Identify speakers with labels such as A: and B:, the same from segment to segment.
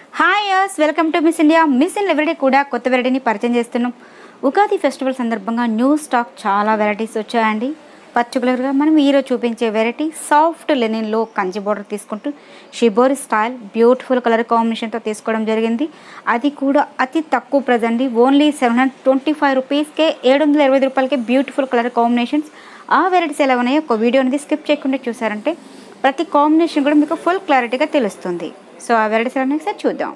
A: hi yes welcome to miss India miss in everyday కూడా కొత్త వెరైటీని పరిచయం చేస్తున్నాం ఉగాది ఫెస్టివల్ సందర్భంగా న్యూ స్టాక్ చాలా వెరైటీస్ వచ్చాయండి పర్టికులర్గా మనం ఈరోజు చూపించే వెరైటీ సాఫ్ట్ లెనిన్లో కంచి బోర్డర్ తీసుకుంటూ షిబోరి స్టైల్ బ్యూటిఫుల్ కలర్ కాంబినేషన్తో తీసుకోవడం జరిగింది అది కూడా అతి తక్కువ ప్రైజ్ అండి only seven hundred twenty five రూపీస్కే ఏడు వందల ఇరవై రూపాయలకే బ్యూటిఫుల్ కలర్ కాంబినేషన్స్ ఆ వెరైటీస్ ఎలా ఉన్నాయో ఒక వీడియో అనేది స్కిప్ చేయకుండా చూసారంటే ప్రతి కాంబినేషన్ కూడా మీకు ఫుల్ క్లారిటీగా తెలుస్తుంది సో ఆ వెరైటీస్ ఎలా ఉన్నాయో ఒకసారి చూద్దాం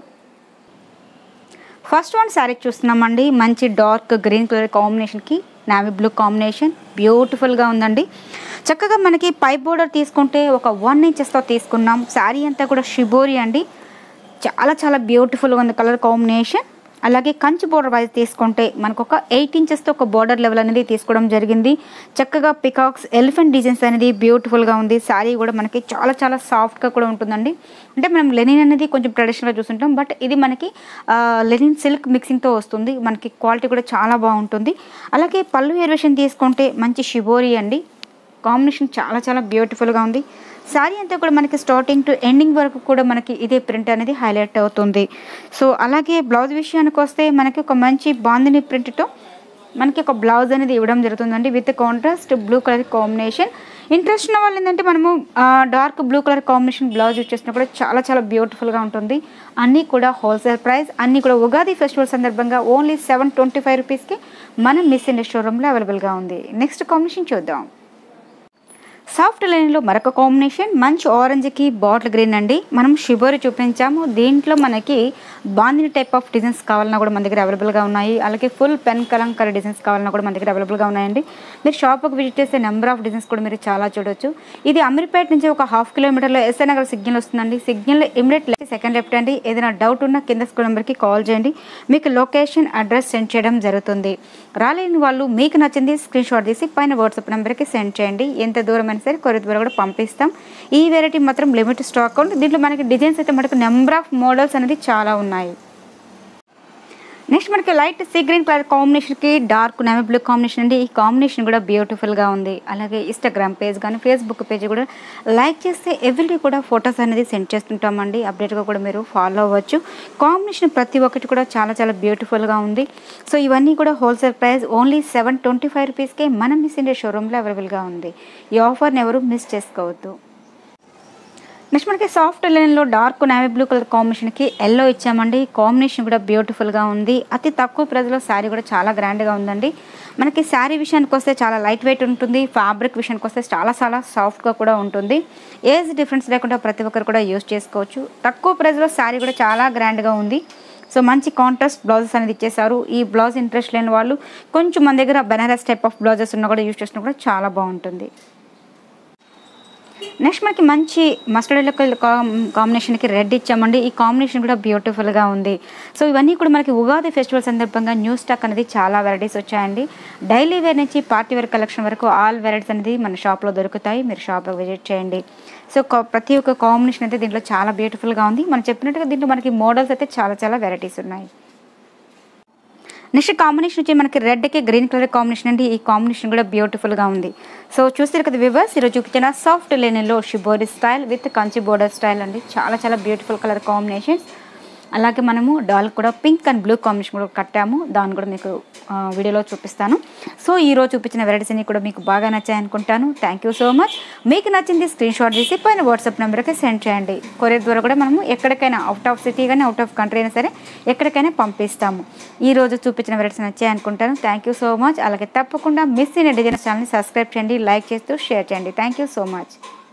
A: ఫస్ట్ వన్ శారీ చూస్తున్నామండి మంచి డార్క్ గ్రీన్ కలర్ కాంబినేషన్కి నావీ బ్లూ కాంబినేషన్ బ్యూటిఫుల్గా ఉందండి చక్కగా మనకి పైప్ బోర్డర్ తీసుకుంటే ఒక వన్ ఇంచెస్తో తీసుకున్నాం శారీ అంతా కూడా షిబోరి అండి చాలా చాలా బ్యూటిఫుల్గా ఉంది కలర్ కాంబినేషన్ అలాగే కంచి బోర్డర్ వైజ్ తీసుకుంటే మనకు ఒక ఎయిట్ ఇంచెస్తో ఒక బోర్డర్ లెవెల్ అనేది తీసుకోవడం జరిగింది చక్కగా పికాక్స్ ఎలిఫెంట్ డిజైన్స్ అనేది బ్యూటిఫుల్గా ఉంది శారీ కూడా మనకి చాలా చాలా సాఫ్ట్గా కూడా ఉంటుందండి అంటే మనం లెనిన్ అనేది కొంచెం ట్రెడిషనల్గా చూస్తుంటాం బట్ ఇది మనకి ఆ, లెనిన్ సిల్క్ మిక్సింగ్తో వస్తుంది మనకి క్వాలిటీ కూడా చాలా బాగుంటుంది అలాగే పళ్ళు ఎరివేషన్ తీసుకుంటే మంచి షిబోరి అండి కాంబినేషన్ చాలా చాలా బ్యూటిఫుల్గా ఉంది శారీ అంతా కూడా మనకి స్టార్టింగ్ టు ఎండింగ్ వరకు కూడా మనకి ఇదే ప్రింట్ అనేది హైలైట్ అవుతుంది సో అలాగే బ్లౌజ్ విషయానికి వస్తే మనకి ఒక మంచి బాందిని ప్రింట్తో మనకి ఒక బ్లౌజ్ అనేది ఇవ్వడం జరుగుతుందండి with contrast blue colour combination interest ఉన్న వాళ్ళు ఏంటంటే మనము dark blue colour combination blouse use చేసినా కూడా చాలా చాలా బ్యూటిఫుల్గా ఉంటుంది అన్నీ కూడా హోల్సేల్ ప్రైస్ అన్నీ కూడా ఉగాది ఫెస్టివల్ సందర్భంగా ఓన్లీ సెవెన్ ట్వంటీ ఫైవ్ రూపీస్కి మనం మిస్ ఇండియా షోరూంలో అవైలబుల్గా ఉంది నెక్స్ట్ కాంబినేషన్ చూద్దాం సాఫ్ట్ లైన్లో మరొక కాంబినేషన్ మంచి ఆరెంజ్కి బాటిల్ గ్రీన్ అండి మనం షిబోరి చూపించాము దీంట్లో మనకి బాందిని టైప్ ఆఫ్ డిజైన్స్ కావాలన్నా కూడా మన దగ్గర అవైలబుల్గా ఉన్నాయి అలాగే ఫుల్ పెన్ కలంకర డిజైన్స్ కావాలన్నా కూడా మన దగ్గర అవైలబుల్గా ఉన్నాయండి మీరు షాప్కి విజిట్ చేసే నెంబర్ ఆఫ్ డిజైన్స్ కూడా మీరు చాలా చూడొచ్చు ఇది అమీర్పేట నుంచి ఒక హాఫ్ కిలోమీటర్లో ఎస్ఐ నగర్ సిగ్నల్ వస్తుందండి signal immediate left second left అండి ఏదైనా డౌట్ ఉన్నా కింద స్కూల్ నెంబర్కి కాల్ చేయండి మీకు లొకేషన్ అడ్రస్ సెండ్ చేయడం జరుగుతుంది రాలేని వాళ్ళు మీకు నచ్చింది స్క్రీన్ షాట్ తీసి పైన వాట్సాప్ నెంబర్కి సెండ్ చేయండి ఎంత దూరమైనా సరే కొరియర్ ద్వారా కూడా పంపిస్తాం ఈ వెరైటీ మాత్రం లిమిట్ స్టాక్ ఉంది దీంట్లో మనకి డిజైన్స్ అయితే మనకు నెంబర్ ఆఫ్ మోడల్స్ అనేది చాలా ఉన్నాయి నెక్స్ట్ మనకి లైట్ సీ గ్రీన్ కలర్ కాంబినేషన్కి డార్క్ నేవీ బ్లూ కాంబినేషన్ అండి ఈ కాంబినేషన్ కూడా బ్యూటిఫుల్గా ఉంది అలాగే ఇన్స్టాగ్రామ్ పేజ్ కానీ ఫేస్బుక్ పేజ్ కూడా లైక్ చేస్తే ఎవ్రీ కూడా ఫొటోస్ అనేది సెండ్ చేస్తుంటామండి అప్డేట్గా కూడా మీరు ఫాలో అవ్వచ్చు కాంబినేషన్ ప్రతి ఒక్కటి కూడా చాలా చాలా బ్యూటిఫుల్గా ఉంది సో ఇవన్నీ కూడా wholesale price only seven twenty five రూపీస్కే మనం మిస్ ఇండియా షోరూంలో అవైలబుల్గా ఉంది ఈ ఆఫర్ని ఎవరు మిస్ చేసుకోవద్దు నెక్స్ట్ మనకి సాఫ్ట్ లైన్లో డార్క్ నేవీ బ్లూ కలర్ కాంబినేషన్కి ఎల్లో ఇచ్చామండి కాంబినేషన్ కూడా బ్యూటిఫుల్గా ఉంది అతి తక్కువ ప్రైస్లో శారీ కూడా చాలా గ్రాండ్గా ఉందండి మనకి శారీ విషయానికి వస్తే చాలా లైట్ వెయిట్ ఉంటుంది ఫ్యాబ్రిక్ విషయానికి వస్తే చాలా చాలా సాఫ్ట్గా కూడా ఉంటుంది ఏజ్ డిఫరెన్స్ లేకుండా ప్రతి ఒక్కరు కూడా యూస్ చేసుకోవచ్చు తక్కువ ప్రైస్లో శారీ కూడా చాలా గ్రాండ్గా ఉంది సో మంచి కాంట్రాస్ట్ బ్లౌజెస్ అనేది ఇచ్చేసారు ఈ బ్లౌజ్ ఇంట్రెస్ట్ లేని వాళ్ళు కొంచెం మన దగ్గర బెనారస్ టైప్ ఆఫ్ బ్లౌజెస్ ఉన్నా కూడా యూస్ చేసినా కూడా చాలా బాగుంటుంది నెక్స్ట్ మనకి మంచి మస్టర్డ్ ఎల్లో కలర్ కాంబినేషన్కి రెడ్ ఇచ్చామండి ఈ కాంబినేషన్ కూడా బ్యూటిఫుల్గా ఉంది సో ఇవన్నీ కూడా మనకి ఉగాది ఫెస్టివల్ సందర్భంగా న్యూ స్టాక్ అనేది చాలా వెరైటీస్ వచ్చాయండి డైలీ వేర్ నుంచి పార్టీ వేర్ కలెక్షన్ వరకు ఆల్ వెరైటీస్ అనేది మన షాప్లో దొరుకుతాయి మీరు షాప్లో విజిట్ చేయండి సో కా- ప్రతి ఒక్క కాంబినేషన్ అయితే దీంట్లో చాలా బ్యూటిఫుల్గా ఉంది మనం చెప్పినట్టుగా దీంట్లో మనకి మోడల్స్ అయితే చాలా చాలా వెరైటీస్ ఉన్నాయి నెక్స్ట్ కాంబినేషన్ వచ్చి మనకి రెడ్కి గ్రీన్ కలర్ కాంబినేషన్ అండి ఈ కాంబినేషన్ కూడా బ్యూటిఫుల్గా ఉంది సో చూస్తారు కదా వివర్స్ ఈరోజు చూపించిన సాఫ్ట్ లెనిన్లో shibori style with Kanchi border style అండి చాలా చాలా బ్యూటిఫుల్ కలర్ కాంబినేషన్స్ అలాగే మనము డాల్ కూడా పింక్ అండ్ బ్లూ కాంబినేషన్ కూడా కట్టాము దాన్ని కూడా మీకు ఆ, వీడియోలో చూపిస్తాను సో ఈ రోజు చూపించిన వెరైటీస్ అన్ని కూడా మీకు బాగా నచ్చాయి అనుకుంటాను థ్యాంక్ యూ సో మచ్ మీకు నచ్చింది స్క్రీన్ షాట్ తీసి పైన వాట్సాప్ నెంబర్కి సెండ్ చేయండి కొరియర్ ద్వారా కూడా మనము ఎక్కడికైనా అవుట్ ఆఫ్ సిటీ కానీ అవుట్ ఆఫ్ కంట్రీ అయినా సరే ఎక్కడికైనా పంపిస్తాము ఈ రోజు చూపించిన వెరైటీస్ నచ్చాయి అనుకుంటాను థ్యాంక్ యూ సో మచ్ అలాగే తప్పకుండా మిస్ అయిన డిజైన్ ఛానల్ని సబ్స్క్రైబ్ చేయండి లైక్ చేస్తూ షేర్ చేయండి థ్యాంక్ యూ సో మచ్